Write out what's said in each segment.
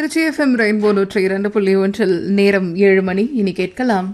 Trichy FM rainbow நூற்றி இரண்டு புள்ளி ஒன்றில் நேரம் ஏழு மணி இனி கேட்கலாம்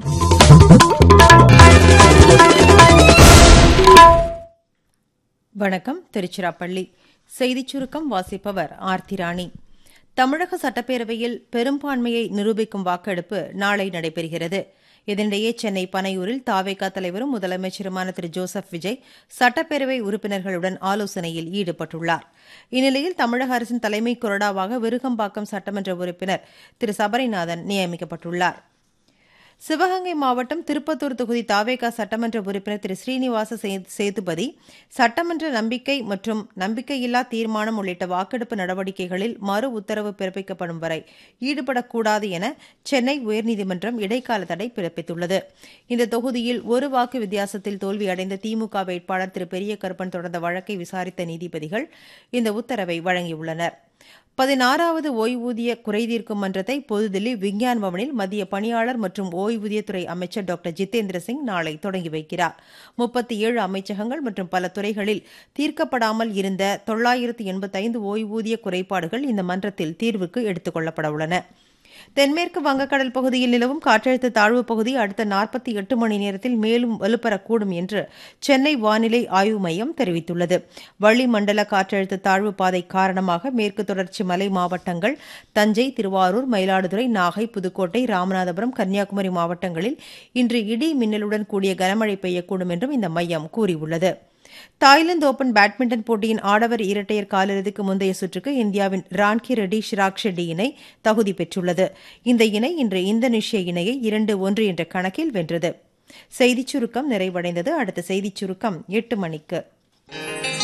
வணக்கம் திருச்சிராப்பள்ளி செய்திச் சுருக்கம் வாசிப்பவர் ஆர்த்தி ராணி தமிழக சட்டப்பேரவையில் பெரும்பான்மையை நிரூபிக்கும் வாக்கெடுப்பு நாளை நடைபெறுகிறது இதனிடையே சென்னை பனையூரில் தாவேகா தலைவரும் முதலமைச்சருமான திரு ஜோசப் விஜய் சட்டப்பேரவை உறுப்பினர்களுடன் ஆலோசனையில் ஈடுபட்டுள்ளார் இந்நிலையில் தமிழக அரசின் தலைமை கொறடாவாக விருகம்பாக்கம் சட்டமன்ற உறுப்பினர் திரு சபரிநாதன் நியமிக்கப்பட்டுள்ளார் சிவகங்கை மாவட்டம் திருப்பத்தூர் தொகுதி தாவேகா சட்டமன்ற உறுப்பினர் திரு ஸ்ரீனிவாச சே- சேதுபதி சட்டமன்ற நம்பிக்கை மற்றும் நம்பிக்கையில்லா தீர்மானம் உள்ளிட்ட வாக்கெடுப்பு நடவடிக்கைகளில் மறு உத்தரவு பிறப்பிக்கப்படும் வரை ஈடுபடக்கூடாது என சென்னை உயர்நீதிமன்றம் இடைக்கால தடை பிறப்பித்துள்ளது இந்த தொகுதியில் ஒரு வாக்கு வித்தியாசத்தில் தோல்வியடைந்த திமுக வேட்பாளர் திரு பெரிய கருப்பன் தொடர்ந்த வழக்கை விசாரித்த நீதிபதிகள் இந்த உத்தரவை வழங்கியுள்ளனர் பதினாறாவது ஓய்வூதிய குறைதீர்க்கும் மன்றத்தை புதுதில்லி விஞ்ஞான் பவனில் மத்திய பணியாளர் மற்றும் ஓய்வூதியத்துறை அமைச்சர் டாக்டர் ஜிதேந்திர சிங் நாளை தொடங்கி வைக்கிறார் முப்பத்தி ஏழு அமைச்சகங்கள் மற்றும் பல துறைகளில் தீர்க்கப்படாமல் இருந்த தொள்ளாயிரத்து எண்பத்தைந்து ஓய்வூதிய குறைபாடுகள் இந்த மன்றத்தில் தீர்வுக்கு எடுத்துக் கொள்ளப்பட உள்ளன தென்மேற்கு வங்கக்கடல் பகுதியில் நிலவும் காற்றழுத்த தாழ்வு பகுதி அடுத்த நாற்பத்தி எட்டு மணி நேரத்தில் மேலும் வலுப்பெறக்கூடும் என்று சென்னை வானிலை ஆய்வு மையம் தெரிவித்துள்ளது வளிமண்டல காற்றழுத்த தாழ்வு பாதை காரணமாக மேற்கு தொடர்ச்சி மலை மாவட்டங்கள் தஞ்சை திருவாரூர் மயிலாடுதுறை நாகை புதுக்கோட்டை ராமநாதபுரம் கன்னியாகுமரி மாவட்டங்களில் இன்று இடி மின்னலுடன் கூடிய கனமழை பெய்யக்கூடும் என்றும் இந்த மையம் கூறியுள்ளது தாய்லாந்து ஓபன் பேட்மிண்டன் போட்டியின் ஆடவர் இரட்டையர் காலிறுதிக்கு முந்தைய சுற்றுக்கு இந்தியாவின் ரான்கி ரெட்டி ஷிராக் ஷெட்டி இணை தகுதி பெற்றுள்ளது இந்த இணை இன்று இந்தோனேஷிய இணையை இரண்டு ஒன்று என்ற கணக்கில் வென்றது செய்திச் சுருக்கம் நிறைவடைந்தது அடுத்த செய்திச் சுருக்கம் எட்டு மணிக்கு